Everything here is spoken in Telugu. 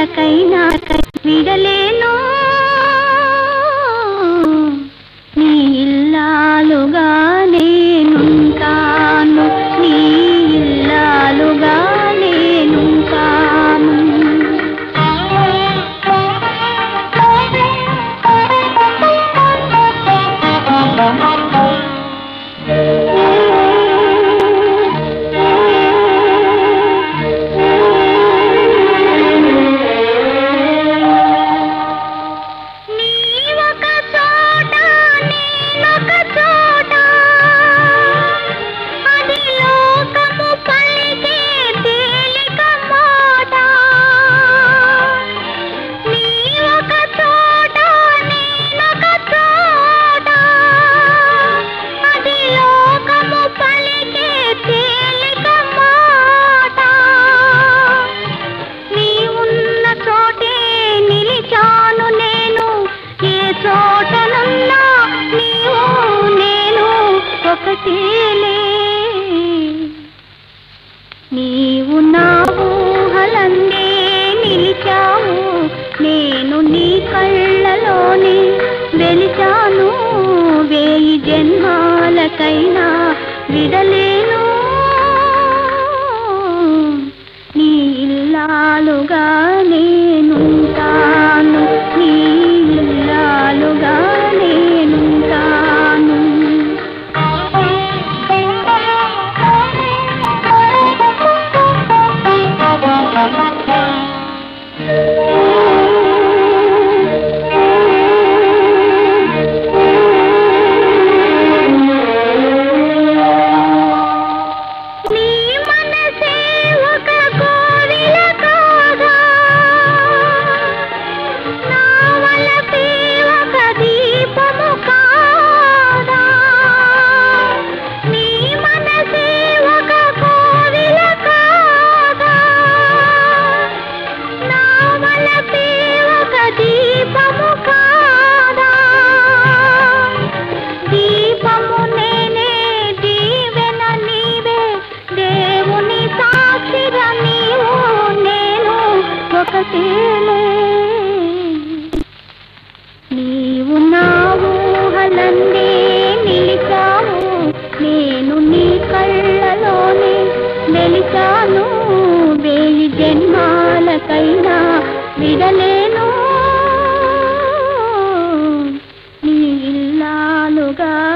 జన్మాలకైనా విడలేను నీ ఇల్లాలుగా నేనుంటాను నీ ఇల్లాలుగా నేనుంటాను నీ ఒక చోట నేనొక చోట అది లోకము పలికే తేలిక మాట నీ ఒక చోట నేనొక చోట అది లోకము పలికే తేలిక మాట నీ ఉన్న చోటే నిలిచాను నేను ఏ చోటనున్నా నీవు నేను ఒకటేలే నీవు నా ఊహలందే నిలిచావు నేను నీ కళ్ళలోనే వెలిచాను వేయి జన్మాలకైనా విడలేను నీ ఇల్లాలుగా నేనుంటాను నీ ఇల్లాలుగా నేనుంటాను నీ మనసే ఒక కోవిల కాగా నా వలపే ఒక దీపము కాగా నీ మనసే ఒక కోవిల కాగా నా వలపే ఒక దీపము కాగా దీపము నేనే దీవెన నీవే దేవుని సాక్షిగా నీవు నేను ఒకటేలే నీవు నా ఊహలందే నిలిచావు నేను నీ కళ్ళలోనే వెలిచాను వేయి జన్మాలకైనా విడలేను నీ ఇల్లాలుగా